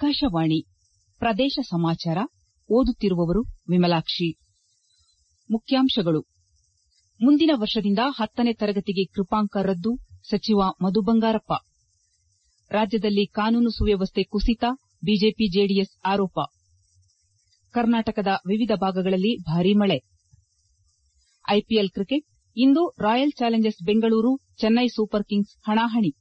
ಆಕಾಶವಾಣಿ ಪ್ರದೇಶ ಸಮಾಚಾರ ಓದುತ್ತಿರುವವರು ವಿಮಲಾಕ್ಷಿ ಮುಖ್ಯಾಂಶಗಳು ಮುಂದಿನ ವರ್ಷದಿಂದ ಹತ್ತನೇ ತರಗತಿಗೆ ಕೃಪಾಂಕ ರದ್ದು ಸಚಿವ ಮಧು ಬಂಗಾರಪ್ಪ ರಾಜ್ಯದಲ್ಲಿ ಕಾನೂನು ಸುವ್ಯವಸ್ಥೆ ಕುಸಿತ ಬಿಜೆಪಿ ಜೆಡಿಎಸ್ ಆರೋಪ ಕರ್ನಾಟಕದ ವಿವಿಧ ಭಾಗಗಳಲ್ಲಿ ಭಾರೀ ಮಳೆ ಐಪಿಎಲ್ ಕ್ರಿಕೆಟ್ ಇಂದು Royal Challengers Bengaluru Chennai Super Kings ಹಣಾಹಣಿ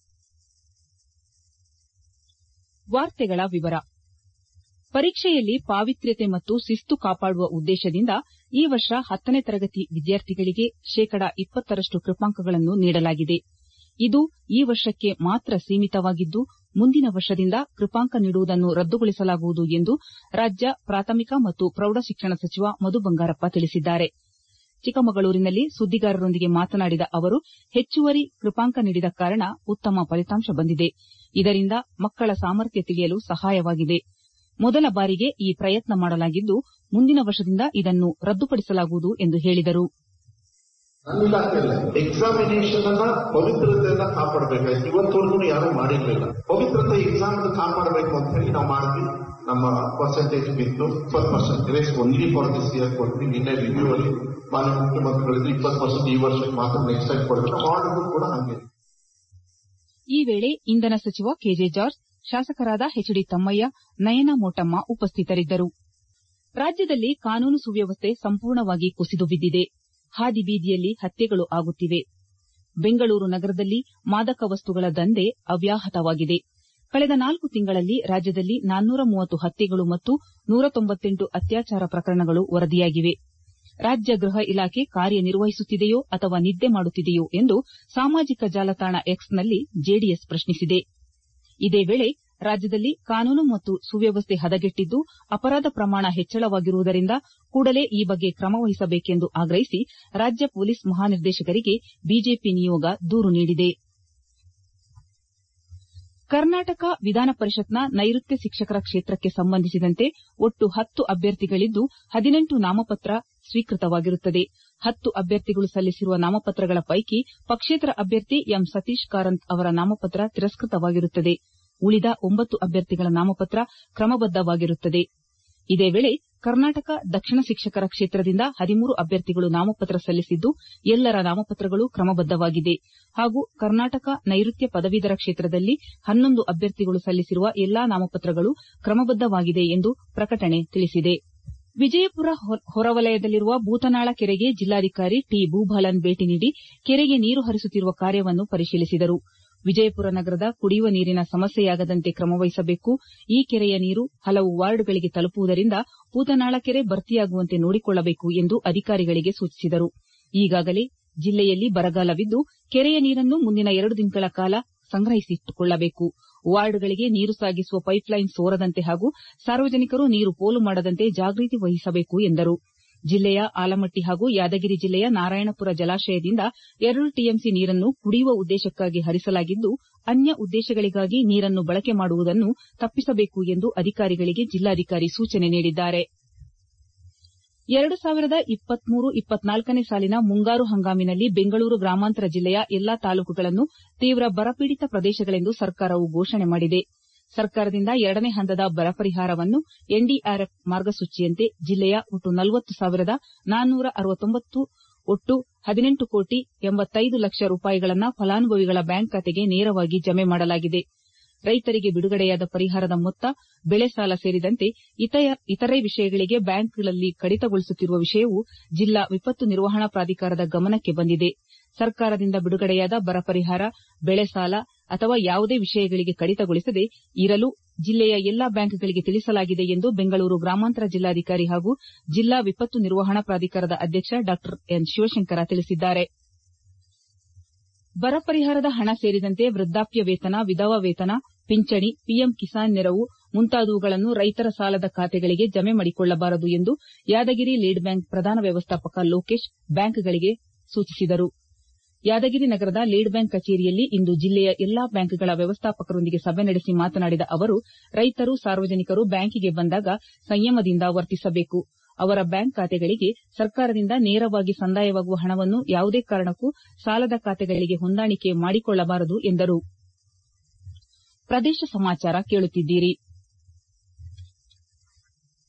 ಪರೀಕ್ಷೆಯಲ್ಲಿ ಪಾವಿತ್ರ್ಯತೆ ಮತ್ತು ಶಿಸ್ತು ಕಾಪಾಡುವ ಉದ್ದೇಶದಿಂದ ಈ ವರ್ಷ ಹತ್ತನೇ ತರಗತಿ ವಿದ್ಯಾರ್ಥಿಗಳಿಗೆ ಶೇಕಡ ಇಪ್ಪತ್ತರಷ್ಟು ಕೃಪಾಂಕಗಳನ್ನು ನೀಡಲಾಗಿದೆ ಇದು ಈ ವರ್ಷಕ್ಕೆ ಮಾತ್ರ ಸೀಮಿತವಾಗಿದ್ದು ಮುಂದಿನ ವರ್ಷದಿಂದ ಕೃಪಾಂಕ ನೀಡುವುದನ್ನು ರದ್ದುಗೊಳಿಸಲಾಗುವುದು ಎಂದು ರಾಜ್ಯ ಪ್ರಾಥಮಿಕ ಮತ್ತು ಪ್ರೌಢಶಿಕ್ಷಣ ಸಚಿವ ಮಧು ಬಂಗಾರಪ್ಪ ತಿಳಿಸಿದ್ದಾರೆ ಚಿಕ್ಕಮಗಳೂರಿನಲ್ಲಿ ಸುದ್ದಿಗಾರರೊಂದಿಗೆ ಮಾತನಾಡಿದ ಅವರು ಹೆಚ್ಚುವರಿ ಕೃಪಾಂಕ ನೀಡಿದ ಕಾರಣ ಉತ್ತಮ ಫಲಿತಾಂಶ ಬಂದಿದೆ ಇದರಿಂದ ಮಕ್ಕಳ ಸಾಮರ್ಥ್ಯ ತಿಳಿಯಲು ಸಹಾಯವಾಗಿದೆ ಮೊದಲ ಬಾರಿಗೆ ಈ ಪ್ರಯತ್ನ ಮಾಡಲಾಗಿದ್ದು ಮುಂದಿನ ವರ್ಷದಿಂದ ಇದನ್ನು ರದ್ದುಪಡಿಸಲಾಗುವುದು ಎಂದು ಹೇಳಿದರು ನನ್ನ ಇಲಾಖೆಯಲ್ಲ ಎಕ್ಸಾಮಿನೇಷನ್ ಅನ್ನ ಪವಿತ್ರತೆಯನ್ನ ಕಾಪಾಡಬೇಕಾಯ್ತು ಇವತ್ತವರೆಗೂ ಯಾರು ಮಾಡಿರ್ಲಿಲ್ಲ ಪವಿತ್ರತೆ ಎಕ್ಸಾಮ್ ಕಾಪಾಡಬೇಕು ಅಂತ ಹೇಳಿ ನಾವು ಮಾಡಿದ್ವಿ ನಮ್ಮ ಪರ್ಸೆಂಟೇಜ್ ಬಿತ್ತು ಇಪ್ಪತ್ತು percent grace only for this year ಕೊಡ್ತೀವಿ ನಿನ್ನೆ ರಿವ್ಯೂ ಅಲ್ಲಿ ಮಾನ್ಯ ಮುಖ್ಯಮಂತ್ರಿಗಳಿದ್ದು ಇಪ್ಪತ್ತು ಪರ್ಸೆಂಟ್ ಈ ವರ್ಷಕ್ಕೆ ಮಾತ್ರ ನೆಕ್ಸ್ಟ್ ಟೈಮ್ ಕೊಡ್ತೀವಿ ಮಾಡಿದ್ರು ಕೂಡ ಹಂಗೆ ಈ ವೇಳೆ ಇಂಧನ ಸಚಿವ ಕೆಜೆ ಜಾರ್ಜ್ ಶಾಸಕರಾದ ಎಚ್ ಡಿ ತಮ್ಮಯ್ಯ ನಯನಾ ಮೋಟಮ್ಮ ಉಪಸ್ಥಿತರಿದ್ದರು ರಾಜ್ಯದಲ್ಲಿ ಕಾನೂನು ಸುವ್ಯವಸ್ಥೆ ಸಂಪೂರ್ಣವಾಗಿ ಕುಸಿದು ಬಿದ್ದಿದೆ ಹಾದಿ ಬೀದಿಯಲ್ಲಿ ಹತ್ಯೆಗಳು ಆಗುತ್ತಿವೆ ಬೆಂಗಳೂರು ನಗರದಲ್ಲಿ ಮಾದಕ ವಸ್ತುಗಳ ದಂಧೆ ಅವ್ಯಾಹತವಾಗಿದೆ ಕಳೆದ ನಾಲ್ಕು ತಿಂಗಳಲ್ಲಿ ರಾಜ್ಯದಲ್ಲಿ ನಾನ್ನೂರ ಮೂವತ್ತು ಹತ್ಯೆಗಳು ಮತ್ತು ನೂರ ತೊಂಬತ್ತೆಂಟು ಅತ್ಯಾಚಾರ ಪ್ರಕರಣಗಳು ವರದಿಯಾಗಿವೆ ರಾಜ್ಯ ಗೃಹ ಇಲಾಖೆ ಕಾರ್ಯನಿರ್ವಹಿಸುತ್ತಿದೆಯೋ ಅಥವಾ ನಿದ್ದೆ ಮಾಡುತ್ತಿದೆಯೋ ಎಂದು ಸಾಮಾಜಿಕ ಜಾಲತಾಣ ಎಕ್ಸ್ನಲ್ಲಿ ಜೆಡಿಎಸ್ ಪ್ರಶ್ನಿಸಿದೆ ಇದೇ ವೇಳೆ ರಾಜ್ಯದಲ್ಲಿ ಕಾನೂನು ಮತ್ತು ಸುವ್ಯವಸ್ಥೆ ಹದಗೆಟ್ಟಿದ್ದು ಅಪರಾಧ ಪ್ರಮಾಣ ಹೆಚ್ಚಳವಾಗಿರುವುದರಿಂದ ಕೂಡಲೇ ಈ ಬಗ್ಗೆ ಕ್ರಮ ವಹಿಸಬೇಕೆಂದು ಆಗ್ರಹಿಸಿ ರಾಜ್ಯ ಪೊಲೀಸ್ ಮಹಾನಿರ್ದೇಶಕರಿಗೆ ಬಿಜೆಪಿ ನಿಯೋಗ ದೂರು ನೀಡಿದೆ ಕರ್ನಾಟಕ ವಿಧಾನ ಪರಿಷತ್ನ ನೈಋತ್ಯ ಶಿಕ್ಷಕರ ಕ್ಷೇತ್ರಕ್ಕೆ ಸಂಬಂಧಿಸಿದಂತೆ ಒಟ್ಟು ಹತ್ತು ಅಭ್ಯರ್ಥಿಗಳಿದ್ದು ಹದಿನೆಂಟು ನಾಮಪತ್ರ ಸ್ವೀಕೃತವಾಗಿರುತ್ತದೆ ಹತ್ತು ಅಭ್ಯರ್ಥಿಗಳು ಸಲ್ಲಿಸಿರುವ ನಾಮಪತ್ರಗಳ ಪೈಕಿ ಪಕ್ಷೇತರ ಅಭ್ಯರ್ಥಿ ಎಂ ಸತೀಶ್ ಕಾರಂತ್ ಅವರ ನಾಮಪತ್ರ ತಿರಸ್ಕೃತವಾಗಿರುತ್ತದೆ ಉಳಿದ ಒಂಬತ್ತು ಅಭ್ಯರ್ಥಿಗಳ ನಾಮಪತ್ರ ಕ್ರಮಬದ್ದವಾಗಿರುತ್ತದೆ ಇದೇ ವೇಳೆ ಕರ್ನಾಟಕ ದಕ್ಷಿಣ ಶಿಕ್ಷಕರ ಕ್ಷೇತ್ರದಿಂದ ಹದಿಮೂರು ಅಭ್ಯರ್ಥಿಗಳು ನಾಮಪತ್ರ ಸಲ್ಲಿಸಿದ್ದು ಎಲ್ಲರ ನಾಮಪತ್ರಗಳು ಕ್ರಮಬದ್ದವಾಗಿದೆ ಹಾಗೂ ಕರ್ನಾಟಕ ನೈಋತ್ಯ ಪದವೀಧರ ಕ್ಷೇತ್ರದಲ್ಲಿ ಹನ್ನೊಂದು ಅಭ್ಯರ್ಥಿಗಳು ಸಲ್ಲಿಸಿರುವ ಎಲ್ಲಾ ನಾಮಪತ್ರಗಳು ಕ್ರಮಬದ್ದವಾಗಿದೆ ಎಂದು ಪ್ರಕಟಣೆ ತಿಳಿಸಿದೆ ವಿಜಯಪುರ ಹೊರವಲಯದಲ್ಲಿರುವ ಭೂತನಾಳ ಕೆರೆಗೆ ಜಿಲ್ಲಾಧಿಕಾರಿ ಟಿ ಭೂಬಾಲನ್ ಭೇಟಿ ನೀಡಿ ಕೆರೆಗೆ ನೀರು ಹರಿಸುತ್ತಿರುವ ಕಾರ್ಯವನ್ನು ಪರಿಶೀಲಿಸಿದರು ವಿಜಯಪುರ ನಗರದ ಕುಡಿಯುವ ನೀರಿನ ಸಮಸ್ಯೆಯಾಗದಂತೆ ಕ್ರಮವಹಿಸಬೇಕು ಈ ಕೆರೆಯ ನೀರು ಹಲವು ವಾರ್ಡ್ಗಳಿಗೆ ತಲುಪುವುದರಿಂದ ಭೂತನಾಳ ಕೆರೆ ಭರ್ತಿಯಾಗುವಂತೆ ನೋಡಿಕೊಳ್ಳಬೇಕು ಎಂದು ಅಧಿಕಾರಿಗಳಿಗೆ ಸೂಚಿಸಿದರು ಈಗಾಗಲೇ ಜಿಲ್ಲೆಯಲ್ಲಿ ಬರಗಾಲವಿದ್ದು ಕೆರೆಯ ನೀರನ್ನು ಮುಂದಿನ ಎರಡು ದಿನಗಳ ಕಾಲ ಸಂಗ್ರಹಿಸಿಟ್ಟುಕೊಳ್ಳಬೇಕು ವಾರ್ಡ್ಗಳಿಗೆ ನೀರು ಸಾಗಿಸುವ ಪೈಪ್ಲೈನ್ ಸೋರದಂತೆ ಹಾಗೂ ಸಾರ್ವಜನಿಕರು ನೀರು ಪೋಲು ಮಾಡದಂತೆ ಜಾಗೃತಿ ವಹಿಸಬೇಕು ಎಂದರು ಜಿಲ್ಲೆಯ ಆಲಮಟ್ಟಿ ಹಾಗೂ ಯಾದಗಿರಿ ಜಿಲ್ಲೆಯ ನಾರಾಯಣಪುರ ಜಲಾಶಯದಿಂದ ಎರಡು ಟಿಎಂಸಿ ನೀರನ್ನು ಕುಡಿಯುವ ಉದ್ದೇಶಕ್ಕಾಗಿ ಹರಿಸಲಾಗಿದ್ದು ಅನ್ಯ ಉದ್ದೇಶಗಳಿಗಾಗಿ ನೀರನ್ನು ಬಳಕೆ ಮಾಡುವುದನ್ನು ತಪ್ಪಿಸಬೇಕು ಎಂದು ಅಧಿಕಾರಿಗಳಿಗೆ ಜಿಲ್ಲಾಧಿಕಾರಿ ಸೂಚನೆ ನೀಡಿದ್ದಾರೆ ಎರಡು ಸಾವಿರದ ಇಪ್ಪತ್ಮೂರು ಇಪ್ಪತ್ನಾಲ್ಕನೇ ಸಾಲಿನ ಮುಂಗಾರು ಹಂಗಾಮಿನಲ್ಲಿ ಬೆಂಗಳೂರು ಗ್ರಾಮಾಂತರ ಜಿಲ್ಲೆಯ ಎಲ್ಲಾ ತಾಲೂಕುಗಳನ್ನು ತೀವ್ರ ಬರಪೀಡಿತ ಪ್ರದೇಶಗಳೆಂದು ಸರ್ಕಾರವು ಘೋಷಣೆ ಮಾಡಿದೆ ಸರ್ಕಾರದಿಂದ ಎರಡನೇ ಹಂತದ ಬರ ಪರಿಹಾರವನ್ನು ಎನ್ಡಿಆರ್ಎಫ್ ಮಾರ್ಗಸೂಚಿಯಂತೆ ಜಿಲ್ಲೆಯ ಒಟ್ಟು ನಲವತ್ತು ಸಾವಿರದ ನಾನ್ನೂರ ಅರವತ್ತೊಂಬತ್ತು ಒಟ್ಟು ಹದಿನೆಂಟು ಕೋಟಿ ಎಂಬತ್ತೈದು ಲಕ್ಷ ರೂಪಾಯಿಗಳನ್ನು ಫಲಾನುಭವಿಗಳ ಬ್ಯಾಂಕ್ ಖಾತೆಗೆ ನೇರವಾಗಿ ಜಮೆ ಮಾಡಲಾಗಿದೆ ರೈತರಿಗೆ ಬಿಡುಗಡೆಯಾದ ಪರಿಹಾರದ ಮೊತ್ತ ಬೆಳೆ ಸಾಲ ಸೇರಿದಂತೆ ಇತರೆ ವಿಷಯಗಳಿಗೆ ಬ್ಯಾಂಕ್ಗಳಲ್ಲಿ ಕಡಿತಗೊಳಿಸುತ್ತಿರುವ ವಿಷಯವು ಜಿಲ್ಲಾ ವಿಪತ್ತು ನಿರ್ವಹಣಾ ಪ್ರಾಧಿಕಾರದ ಗಮನಕ್ಕೆ ಬಂದಿದೆ ಸರ್ಕಾರದಿಂದ ಬಿಡುಗಡೆಯಾದ ಬರ ಪರಿಹಾರ ಬೆಳೆ ಸಾಲ ಅಥವಾ ಯಾವುದೇ ವಿಷಯಗಳಿಗೆ ಕಡಿತಗೊಳಿಸದೆ ಇರಲು ಜಿಲ್ಲೆಯ ಎಲ್ಲಾ ಬ್ಯಾಂಕ್ಗಳಿಗೆ ತಿಳಿಸಲಾಗಿದೆ ಎಂದು ಬೆಂಗಳೂರು ಗ್ರಾಮಾಂತರ ಜಿಲ್ಲಾಧಿಕಾರಿ ಹಾಗೂ ಜಿಲ್ಲಾ ವಿಪತ್ತು ನಿರ್ವಹಣಾ ಪ್ರಾಧಿಕಾರದ ಅಧ್ಯಕ್ಷ ಡಾ ಎನ್ ಶಿವಶಂಕರ ತಿಳಿಸಿದ್ದಾರೆ ಬರ ಪರಿಹಾರದ ಹಣ ಸೇರಿದಂತೆ ವೃದ್ದಾಪ್ಯ ವೇತನ ವಿಧವಾ ವೇತನ ಪಿಂಚಣಿ ಪಿಎಂ ಕಿಸಾನ್ ನೆರವು ಮುಂತಾದವುಗಳನ್ನು ರೈತರ ಸಾಲದ ಖಾತೆಗಳಿಗೆ ಜಮೆ ಮಾಡಿಕೊಳ್ಳಬಾರದು ಎಂದು ಯಾದಗಿರಿ ಲೀಡ್ ಬ್ಯಾಂಕ್ ಪ್ರಧಾನ ವ್ಯವಸ್ಥಾಪಕ ಲೋಕೇಶ್ ಬ್ಯಾಂಕ್ಗಳಿಗೆ ಸೂಚಿಸಿದರು ಯಾದಗಿರಿ ನಗರದ ಲೀಡ್ ಬ್ಯಾಂಕ್ ಕಚೇರಿಯಲ್ಲಿ ಇಂದು ಜಿಲ್ಲೆಯ ಎಲ್ಲಾ ಬ್ಯಾಂಕ್ಗಳ ವ್ಯವಸ್ಥಾಪಕರೊಂದಿಗೆ ಸಭೆ ನಡೆಸಿ ಮಾತನಾಡಿದ ಅವರು ರೈತರು ಸಾರ್ವಜನಿಕರು ಬ್ಯಾಂಕಿಗೆ ಬಂದಾಗ ಸಂಯಮದಿಂದ ವರ್ತಿಸಬೇಕು ಅವರ ಬ್ಯಾಂಕ್ ಖಾತೆಗಳಿಗೆ ಸರ್ಕಾರದಿಂದ ನೇರವಾಗಿ ಸಂದಾಯವಾಗುವ ಹಣವನ್ನು ಯಾವುದೇ ಕಾರಣಕ್ಕೂ ಸಾಲದ ಖಾತೆಗಳಿಗೆ ಹೊಂದಾಣಿಕೆ ಮಾಡಿಕೊಳ್ಳಬಾರದು ಎಂದರು ಪ್ರದೇಶ ಸಮಾಚಾರ ಕೇಳುತ್ತಿದ್ದೀರಿ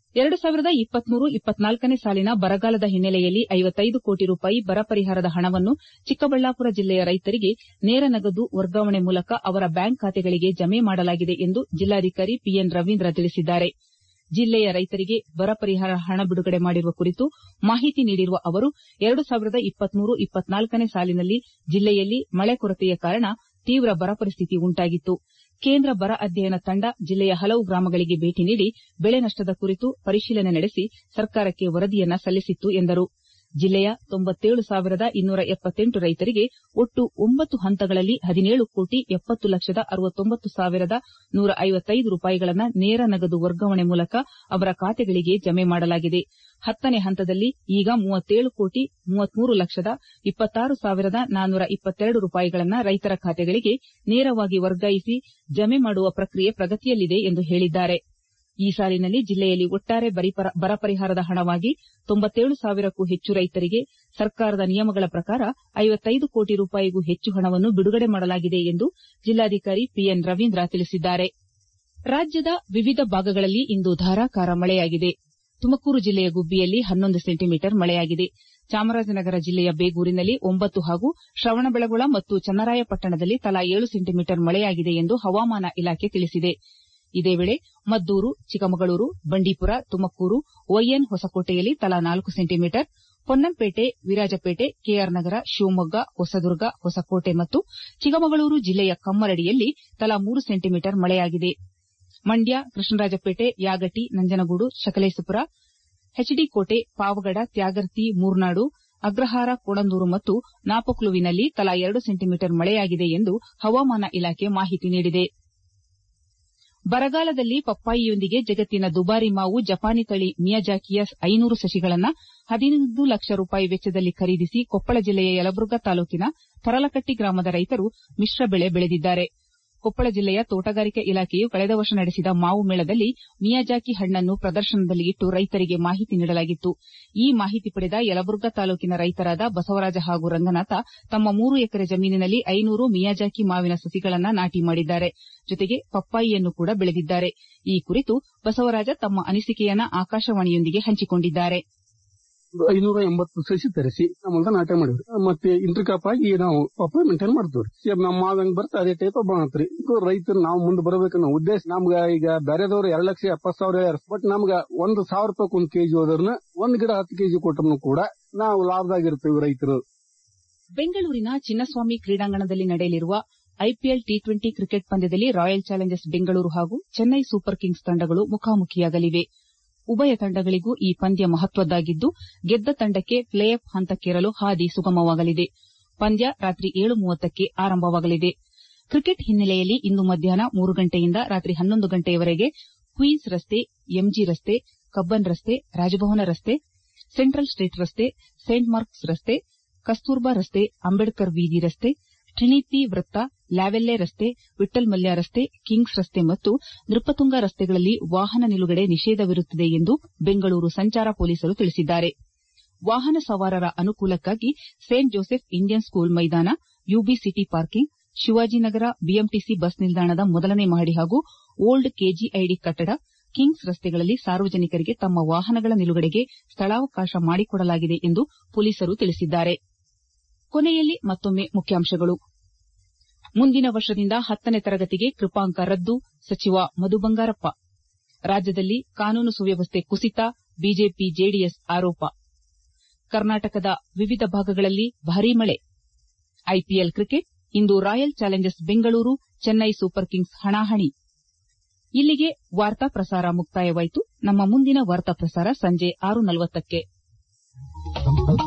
ಎರಡು ಸಾವಿರದ ಇಪ್ಪತ್ಮೂರು ಇಪ್ಪತ್ನಾಲ್ಕನೇ ಸಾಲಿನ ಬರಗಾಲದ ಹಿನ್ನೆಲೆಯಲ್ಲಿ ಐವತ್ತೈದು ಕೋಟಿ ರೂಪಾಯಿ ಬರ ಪರಿಹಾರದ ಹಣವನ್ನು ಚಿಕ್ಕಬಳ್ಳಾಪುರ ಜಿಲ್ಲೆಯ ರೈತರಿಗೆ ನೇರ ನಗದು ವರ್ಗಾವಣೆ ಮೂಲಕ ಅವರ ಬ್ಯಾಂಕ್ ಖಾತೆಗಳಿಗೆ ಜಮೆ ಮಾಡಲಾಗಿದೆ ಎಂದು ಜಿಲ್ಲಾಧಿಕಾರಿ ಪಿಎನ್ ರವೀಂದ್ರ ತಿಳಿಸಿದ್ದಾರೆ ಜಿಲ್ಲೆಯ ರೈತರಿಗೆ ಬರ ಪರಿಹಾರ ಹಣ ಬಿಡುಗಡೆ ಮಾಡಿರುವ ಕುರಿತು ಮಾಹಿತಿ ನೀಡಿರುವ ಅವರು ಎರಡು ಸಾವಿರದ ಇಪ್ಪತ್ಮೂರು ಇಪ್ಪತ್ನಾಲ್ಕನೇ ಸಾಲಿನಲ್ಲಿ ಜಿಲ್ಲೆಯಲ್ಲಿ ಮಳೆ ಕೊರತೆಯ ಕಾರಣ ತೀವ್ರ ಬರ ಪರಿಸ್ಥಿತಿ ಉಂಟಾಗಿತ್ತು ಕೇಂದ್ರ ಬರ ಅಧ್ಯಯನ ತಂಡ ಜಿಲ್ಲೆಯ ಹಲವು ಗ್ರಾಮಗಳಿಗೆ ಭೇಟಿ ನೀಡಿ ಬೆಳೆ ನಷ್ಟದ ಕುರಿತು ಪರಿಶೀಲನೆ ನಡೆಸಿ ಸರ್ಕಾರಕ್ಕೆ ವರದಿಯನ್ನ ಸಲ್ಲಿಸಿತ್ತು ಎಂದರು ಜಿಲ್ಲೆಯ ತೊಂಬತ್ತೇಳು ಸಾವಿರದ ಇನ್ನೂರ ಎಪ್ಪತ್ತೆಂಟು ರೈತರಿಗೆ ಒಟ್ಟು ಒಂಬತ್ತು ಹಂತಗಳಲ್ಲಿ ಹದಿನೇಳು ಕೋಟಿ ಎಪ್ಪತ್ತು ಲಕ್ಷದ ಅರವತ್ತೊಂಬತ್ತು ಸಾವಿರದ ನೂರ ಐವತ್ತೈದು ರೂಪಾಯಿಗಳನ್ನು ನೇರ ನಗದು ವರ್ಗಾವಣೆ ಮೂಲಕ ಅವರ ಖಾತೆಗಳಿಗೆ ಜಮೆ ಮಾಡಲಾಗಿದೆ ಹತ್ತನೇ ಹಂತದಲ್ಲಿ ಈಗ ಮೂವತ್ತೇಳು ಕೋಟಿ ಮೂವತ್ಮೂರು ಲಕ್ಷದ ಇಪ್ಪತ್ತಾರು ಸಾವಿರದ ನಾನ್ನೂರ ಇಪ್ಪತ್ತೆರಡು ರೂಪಾಯಿಗಳನ್ನು ರೈತರ ಖಾತೆಗಳಿಗೆ ನೇರವಾಗಿ ವರ್ಗಾಯಿಸಿ ಜಮೆ ಮಾಡುವ ಪ್ರಕ್ರಿಯೆ ಪ್ರಗತಿಯಲ್ಲಿದೆ ಎಂದು ಹೇಳಿದ್ದಾರೆ ಈ ಸಾಲಿನಲ್ಲಿ ಜಿಲ್ಲೆಯಲ್ಲಿ ಒಟ್ಟಾರೆ ಬರ ಪರಿಹಾರದ ಹಣವಾಗಿ ತೊಂಬತ್ತೇಳು ಸಾವಿರಕ್ಕೂ ಹೆಚ್ಚು ರೈತರಿಗೆ ಸರ್ಕಾರದ ನಿಯಮಗಳ ಪ್ರಕಾರ ಐವತ್ತೈದು ಕೋಟಿ ರೂಪಾಯಿಗೂ ಹೆಚ್ಚು ಹಣವನ್ನು ಬಿಡುಗಡೆ ಮಾಡಲಾಗಿದೆ ಎಂದು ಜಿಲ್ಲಾಧಿಕಾರಿ ಪಿಎನ್ ರವೀಂದ್ರ ತಿಳಿಸಿದ್ದಾರೆ ರಾಜ್ಯದ ವಿವಿಧ ಭಾಗಗಳಲ್ಲಿ ಇಂದು ಧಾರಾಕಾರ ಮಳೆಯಾಗಿದೆ ತುಮಕೂರು ಜಿಲ್ಲೆಯ ಗುಬ್ಬಿಯಲ್ಲಿ ಹನ್ನೊಂದು ಸೆಂಟಿಮೀಟರ್ ಮಳೆಯಾಗಿದೆ ಚಾಮರಾಜನಗರ ಜಿಲ್ಲೆಯ ಬೇಗೂರಿನಲ್ಲಿ ಒಂಬತ್ತು ಹಾಗೂ ಶ್ರವಣಬೆಳಗೊಳ ಮತ್ತು ಚನ್ನರಾಯಪಟ್ಟಣದಲ್ಲಿ ತಲಾ ಏಳು ಸೆಂಟಿಮೀಟರ್ ಮಳೆಯಾಗಿದೆ ಎಂದು ಹವಾಮಾನ ಇಲಾಖೆ ತಿಳಿಸಿದೆ ಇದೇ ವೇಳೆ ಮದ್ದೂರು ಚಿಕ್ಕಮಗಳೂರು ಬಂಡೀಪುರ ತುಮಕೂರು ವೈಎನ್ ಹೊಸಕೋಟೆಯಲ್ಲಿ ತಲಾ ನಾಲ್ಕು ಸೆಂಟಿಮೀಟರ್ ಪೊನ್ನಂಪೇಟೆ ವಿರಾಜಪೇಟೆ ಕೆಆರ್ ನಗರ ಶಿವಮೊಗ್ಗ ಹೊಸದುರ್ಗ ಹೊಸಕೋಟೆ ಮತ್ತು ಚಿಕ್ಕಮಗಳೂರು ಜಿಲ್ಲೆಯ ಕಮ್ಮರಡಿಯಲ್ಲಿ ತಲಾ ಮೂರು ಸೆಂಟಿಮೀಟರ್ ಮಳೆಯಾಗಿದೆ ಮಂಡ್ಯ ಕೃಷ್ಣರಾಜಪೇಟೆ ಯಾಗಟಿ ನಂಜನಗೂಡು ಸಕಲೇಶಪುರ ಎಚ್ಡಿಕೋಟೆ ಪಾವಗಡ ತ್ಯಾಗರ್ತಿ ಮೂರ್ನಾಡು ಅಗ್ರಹಾರ ಕೋಣಂದೂರು ಮತ್ತು ನಾಪೊಕ್ಲುವಿನಲ್ಲಿ ತಲಾ ಎರಡು ಸೆಂಟಿಮೀಟರ್ ಮಳೆಯಾಗಿದೆ ಎಂದು ಹವಾಮಾನ ಇಲಾಖೆ ಮಾಹಿತಿ ನೀಡಿದೆ ಬರಗಾಲದಲ್ಲಿ ಪಪ್ಪಾಯಿಯೊಂದಿಗೆ ಜಗತ್ತಿನ ದುಬಾರಿ ಮಾವು ಜಪಾನಿ ತಳಿ ಮಿಯಾಜಾಕಿಯ ಐನೂರು ಸಸಿಗಳನ್ನು ಹದಿನೈದು ಲಕ್ಷ ರೂಪಾಯಿ ವೆಚ್ಚದಲ್ಲಿ ಖರೀದಿಸಿ ಕೊಪ್ಪಳ ಜಿಲ್ಲೆಯ ಯಲಬುರ್ಗಾ ತಾಲೂಕಿನ ತರಲಕಟ್ಟಿ ಗ್ರಾಮದ ರೈತರು ಮಿಶ್ರ ಬೆಳೆ ಬೆಳೆದಿದ್ದಾರೆ ಕೊಪ್ಪಳ ಜಿಲ್ಲೆಯ ತೋಟಗಾರಿಕೆ ಇಲಾಖೆಯು ಕಳೆದ ವರ್ಷ ನಡೆಸಿದ ಮಾವು ಮೇಳದಲ್ಲಿ ಮಿಯಾಜಾಕಿ ಹಣ್ಣನ್ನು ಪ್ರದರ್ಶನದಲ್ಲಿ ಇಟ್ಟು ರೈತರಿಗೆ ಮಾಹಿತಿ ನೀಡಲಾಗಿತ್ತು ಈ ಮಾಹಿತಿ ಪಡೆದ ಯಲಬುರ್ಗಾ ತಾಲೂಕಿನ ರೈತರಾದ ಬಸವರಾಜ ಹಾಗೂ ರಂಗನಾಥ ತಮ್ಮ ಮೂರು ಎಕರೆ ಜಮೀನಿನಲ್ಲಿ ಐನೂರು ಮಿಯಾಜಾಕಿ ಮಾವಿನ ಸಸಿಗಳನ್ನು ನಾಟಿ ಮಾಡಿದ್ದಾರೆ ಜೊತೆಗೆ ಪಪ್ಪಾಯಿಯನ್ನು ಕೂಡ ಬೆಳೆದಿದ್ದಾರೆ ಈ ಕುರಿತು ಬಸವರಾಜ ತಮ್ಮ ಅನಿಸಿಕೆಯನ್ನು ಆಕಾಶವಾಣಿಯೊಂದಿಗೆ ಹಂಚಿಕೊಂಡಿದ್ದಾರೆ ಐನೂರ ಎಂಬತ್ತು ಸಸಿ ತರಿಸಿ ನಮ್ಮಲ್ದ ನಾಟ ಮಾಡಿವ್ರಿ ಮತ್ತೆ ಇಂಟರ್ ಕಾಪ್ ಆಗಿ ನಾವು ಪಪ್ಪಾಯಿ ಮೇಂಟೈನ್ ಮಾಡ್ತೀವ್ರಿ ಸೇಮ್ ನಮ್ಮ ಮಾವ್ ಹೆಂಗ್ ಬರ್ತ ಅದೇ ಟೈಪ್ ಬಂತ್ರಿ ರೈತರು ನಾವು ಮುಂದೆ ಬರ್ಬೇಕನ್ನೋ ಉದ್ದೇಶ ನಮ್ಗ ಈಗ ಬೇರೆದವ್ರು ಎರಡ್ ಲಕ್ಷ ಎಪ್ಪತ್ ಸಾವಿರ ಹೇಳ್ಯಾರ ಬಟ್ ನಮ್ಗ ಒಂದು ಸಾವಿರ ರೂಪಾಯಿ ಒಂದ್ ಕೆಜಿ ಹೋದ್ರನ್ನ ಒಂದ್ ಗಿಡ ಹತ್ತು ಕೆಜಿ ಕೊಟ್ರು ಕೂಡ ನಾವು ಲಾಭದಾಗಿರ್ತೀವಿ ರೈತರು ಬೆಂಗಳೂರಿನ ಚಿನ್ನಸ್ವಾಮಿ ಕ್ರೀಡಾಂಗಣದಲ್ಲಿ ನಡೆಯಲಿರುವ ಐಪಿಎಲ್ ಟಿ ಟ್ವೆಂಟಿ ಕ್ರಿಕೆಟ್ ಪಂದ್ಯದಲ್ಲಿ ರಾಯಲ್ ಚಾಲೆಂಜರ್ಸ್ ಬೆಂಗಳೂರು ಹಾಗೂ ಚೆನ್ನೈ ಸೂಪರ್ ಕಿಂಗ್ಸ್ ತಂಡಗಳು ಮುಖಾಮುಖಿಯಾಗಲಿವೆ ಉಭಯ ತಂಡಗಳಿಗೂ ಈ ಪಂದ್ಯ ಮಹತ್ವದ್ದಾಗಿದ್ದು ಗೆದ್ದ ತಂಡಕ್ಕೆ ಪ್ಲೇ ಆಫ್ ಹಂತಕ್ಕೇರಲು ಹಾದಿ ಸುಗಮವಾಗಲಿದೆ ಪಂದ್ಯ ರಾತ್ರಿ ಏಳು ಮೂವತ್ತಕ್ಕೆ ಆರಂಭವಾಗಲಿದೆ ಕ್ರಿಕೆಟ್ ಹಿನ್ನೆಲೆಯಲ್ಲಿ ಇಂದು ಮಧ್ಯಾಹ್ನ ಮೂರು ಗಂಟೆಯಿಂದ ರಾತ್ರಿ ಹನ್ನೊಂದು ಗಂಟೆಯವರೆಗೆ ಕ್ವೀನ್ಸ್ ರಸ್ತೆ ಎಂಜಿ ರಸ್ತೆ ಕಬ್ಬನ್ ರಸ್ತೆ ರಾಜಭವನ ರಸ್ತೆ ಸೆಂಟ್ರಲ್ ಸ್ಟೇಟ್ ರಸ್ತೆ ಸೇಂಟ್ ಮಾರ್ಕ್ಸ್ ರಸ್ತೆ ಕಸ್ತೂರ್ಬಾ ರಸ್ತೆ ಅಂಬೇಡ್ಕರ್ ಬೀದಿ ರಸ್ತೆ ಟ್ರಿನಿಟಿ ವೃತ್ತ ಲ್ಯಾವೆಲ್ಲೆ ರಸ್ತೆ ವಿಠಲ್ ಮಲ್ಯ ರಸ್ತೆ ಕಿಂಗ್ಸ್ ರಸ್ತೆ ಮತ್ತು ನೃಪತುಂಗ ರಸ್ತೆಗಳಲ್ಲಿ ವಾಹನ ನಿಲುಗಡೆ ನಿಷೇಧವಿರುತ್ತದೆ ಎಂದು ಬೆಂಗಳೂರು ಸಂಚಾರ ಪೊಲೀಸರು ತಿಳಿಸಿದ್ದಾರೆ ವಾಹನ ಸವಾರರ ಅನುಕೂಲಕ್ಕಾಗಿ ಸೇಂಟ್ ಜೋಸೆಫ್ ಇಂಡಿಯನ್ ಸ್ಕೂಲ್ ಮೈದಾನ UB city parking Shivajinagar BMTC bus ನಿಲ್ದಾಣದ ಮೊದಲನೇ ಮಹಡಿ ಹಾಗೂ ಓಲ್ಡ್ ಕೆಜಿಐಡಿ ಕಟ್ಟಡ ಕಿಂಗ್ಸ್ ರಸ್ತೆಗಳಲ್ಲಿ ಸಾರ್ವಜನಿಕರಿಗೆ ತಮ್ಮ ವಾಹನಗಳ ನಿಲುಗಡೆಗೆ ಸ್ಥಳಾವಕಾಶ ಮಾಡಿಕೊಡಲಾಗಿದೆ ಎಂದು ಪೊಲೀಸರು ತಿಳಿಸಿದ್ದಾರೆ ಕೊನೆಯಲ್ಲಿ ಮತ್ತೊಮ್ಮೆ ಮುಖ್ಯಾಂಶಗಳು ಮುಂದಿನ ವರ್ಷದಿಂದ ಹತ್ತನೇ ತರಗತಿಗೆ ಕೃಪಾಂಕ ರದ್ದು ಸಚಿವ ಮಧು ಬಂಗಾರಪ್ಪ ರಾಜ್ಯದಲ್ಲಿ ಕಾನೂನು ಸುವ್ಯವಸ್ಥೆ ಕುಸಿತ ಬಿಜೆಪಿ ಜೆಡಿಎಸ್ ಆರೋಪ ಕರ್ನಾಟಕದ ವಿವಿಧ ಭಾಗಗಳಲ್ಲಿ ಭಾರೀ ಮಳೆ ಐಪಿಎಲ್ ಕ್ರಿಕೆಟ್ ಇಂದು Royal Challengers Bengaluru Chennai Super Kings ಹಣಾಹಣಿ ಇಲ್ಲಿಗೆ ವಾರ್ತಾ ಪ್ರಸಾರ ಮುಕ್ತಾಯವಾಯಿತು ನಮ್ಮ ಮುಂದಿನ ವಾರ್ತಾ ಪ್ರಸಾರ ಸಂಜೆ ಆರು ನಲವತ್ತಕ್ಕೆ